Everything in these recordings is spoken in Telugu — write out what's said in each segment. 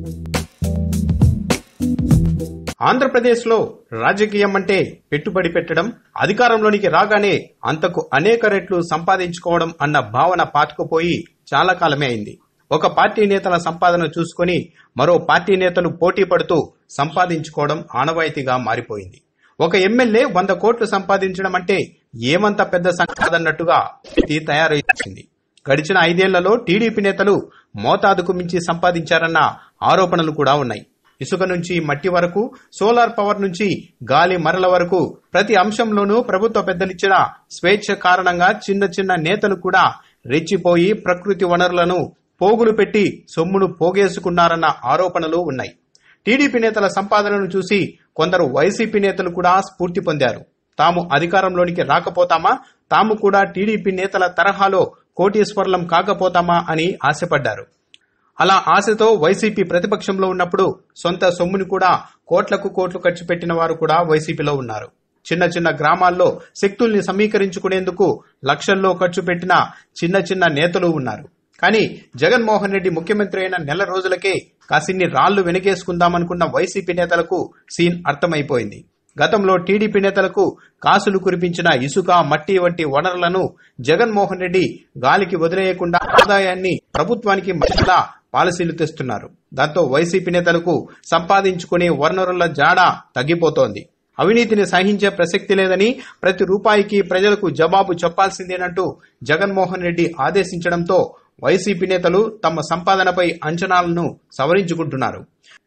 ఆంధ్రప్రదేశ్లో రాజకీయం అంటే పెట్టుబడి పెట్టడం అధికారంలోనికి రాగానే అంతకు అనేక రెట్లు సంపాదించుకోవడం అన్న భావన పాతుకుపోయి చాలా కాలమే అయింది ఒక పార్టీ నేతల సంపాదన చూసుకొని మరో పార్టీ నేతలు పోటీ పడుతూ సంపాదించుకోవడం ఆనవాయితీగా మారిపోయింది ఒక ఎమ్మెల్యే వంద కోట్లు సంపాదించడం అంటే ఏమంత పెద్ద సంకాదన్నట్టుగా ఇది తయారైంది గడిచిన ఐదేళ్లలో టీడీపీ నేతలు మోతాదుకు మించి సంపాదించారన్న ఆరోపణలు కూడా ఉన్నాయి ఇసుక నుంచి మట్టి వరకు సోలార్ పవర్ నుంచి గాలి మరల వరకు ప్రతి అంశంలోనూ ప్రభుత్వ పెద్దలిచ్చిన స్వేచ్ఛ కారణంగా చిన్న చిన్న నేతలు కూడా రెచ్చిపోయి ప్రకృతి వనరులను పోగులు పెట్టి సొమ్మును పోగేసుకున్నారన్న ఆరోపణలు ఉన్నాయి టీడీపీ నేతల సంపాదనను చూసి కొందరు వైసీపీ నేతలు కూడా స్ఫూర్తి పొందారు తాము అధికారంలోనికి రాకపోతామా తాము కూడా టీడీపీ నేతల తరహాలో కోటీశ్వర్లం కాకపోతామా అని ఆశపడ్డారు అలా ఆశతో వైసీపీ ప్రతిపక్షంలో ఉన్నప్పుడు సొంత సొమ్ముని కూడా కోట్లకు కోట్లు ఖర్చు పెట్టిన వారు కూడా వైసీపీలో ఉన్నారు చిన్న చిన్న గ్రామాల్లో శక్తుల్ని సమీకరించుకునేందుకు లక్షల్లో ఖర్చు పెట్టిన చిన్న చిన్న నేతలు ఉన్నారు కానీ జగన్మోహన్ రెడ్డి ముఖ్యమంత్రి అయిన నెల రోజులకే కాసిన్ని రాళ్లు వెనకేసుకుందామనుకున్న వైసీపీ నేతలకు సీన్ అర్థమైపోయింది గతంలో టీడీపీ నేతలకు కాసులు కురిపించిన ఇసుక మట్టి వంటి వనరులను జగన్మోహన్ రెడ్డి గాలికి వదిలేయకుండా ఆదాయాన్ని ప్రభుత్వానికి మరలా పాలసీలు తెస్తున్నారు దాంతో వైసీపీ నేతలకు సంపాదించుకునే వనరుల జాడ తగ్గిపోతోంది అవినీతిని సహించే ప్రసక్తి లేదని ప్రతి రూపాయికి ప్రజలకు జవాబు చెప్పాల్సిందేనంటూ జగన్మోహన్ రెడ్డి ఆదేశించడంతో వైసీపీ నేతలు తమ సంపాదనపై అంచనాలను సవరించుకుంటున్నారు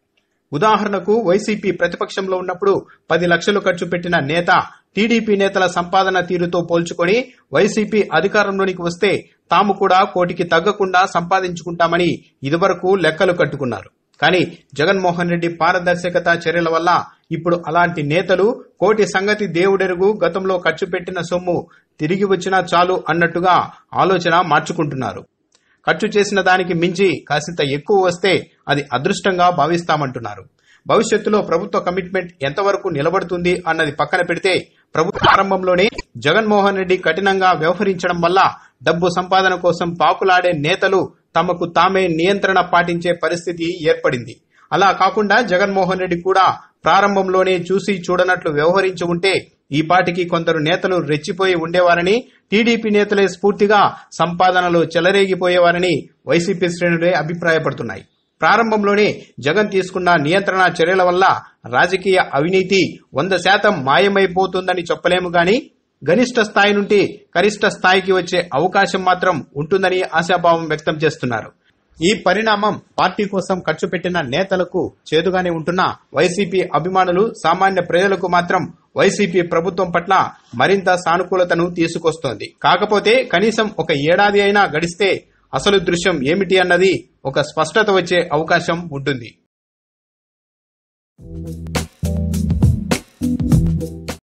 ఉదాహరణకు వైసీపీ ప్రతిపక్షంలో ఉన్నప్పుడు పది లక్షలు ఖర్చు పెట్టిన నేత టీడీపీ నేతల సంపాదన తీరుతో పోల్చుకొని వైసీపీ అధికారంలోనికి వస్తే తాము కూడా కోటికి తగ్గకుండా సంపాదించుకుంటామని ఇదివరకు లెక్కలు కట్టుకున్నారు కానీ జగన్మోహన్ రెడ్డి పారదర్శకత చర్యల వల్ల ఇప్పుడు అలాంటి నేతలు కోటి సంగతి దేవుడెరుగు గతంలో ఖర్చు పెట్టిన సొమ్ము తిరిగి వచ్చినా చాలు అన్నట్టుగా ఆలోచన మార్చుకుంటున్నారు ఖర్చు చేసిన దానికి మించి కాసింత ఎక్కువ వస్తే అది అదృష్టంగా భావిస్తామంటున్నారు భవిష్యత్తులో ప్రభుత్వ కమిట్మెంట్ ఎంతవరకు నిలబడుతుంది అన్నది పక్కన పెడితే ప్రభుత్వ ప్రారంభంలోనే జగన్మోహన్ రెడ్డి కఠినంగా వ్యవహరించడం వల్ల డబ్బు సంపాదన కోసం పాకులాడే నేతలు తమకు తామే నియంత్రణ పాటించే పరిస్థితి ఏర్పడింది అలా కాకుండా జగన్మోహన్ రెడ్డి కూడా ప్రారంభంలోనే చూసి చూడనట్లు వ్యవహరించి ఉంటే ఈ పాటికి కొందరు నేతలు రెచ్చిపోయి ఉండేవారని టీడీపీ నేతలే స్ఫూర్తిగా సంపాదనలో చెలరేగిపోయేవారని వైసీపీ శ్రేణులే అభిప్రాయపడుతున్నాయి ప్రారంభంలోనే జగన్ తీసుకున్న నియంత్రణ చర్యల వల్ల రాజకీయ అవినీతి వంద శాతం మాయమైపోతుందని చెప్పలేము గాని గరిష్ట స్థాయి నుండి కనిష్ట స్థాయికి వచ్చే అవకాశం మాత్రం ఉంటుందని ఆశాభావం వ్యక్తం చేస్తున్నారు ఈ పరిణామం పార్టీ కోసం ఖర్చు పెట్టిన నేతలకు చేదుగానే ఉంటున్న వైసీపీ అభిమానులు సామాన్య ప్రజలకు మాత్రం వైసీపీ ప్రభుత్వం పట్ల మరింత సానుకూలతను తీసుకొస్తోంది కాకపోతే కనీసం ఒక ఏడాది అయినా గడిస్తే అసలు దృశ్యం ఏమిటి అన్నది ఒక స్పష్టత వచ్చే అవకాశం ఉంటుంది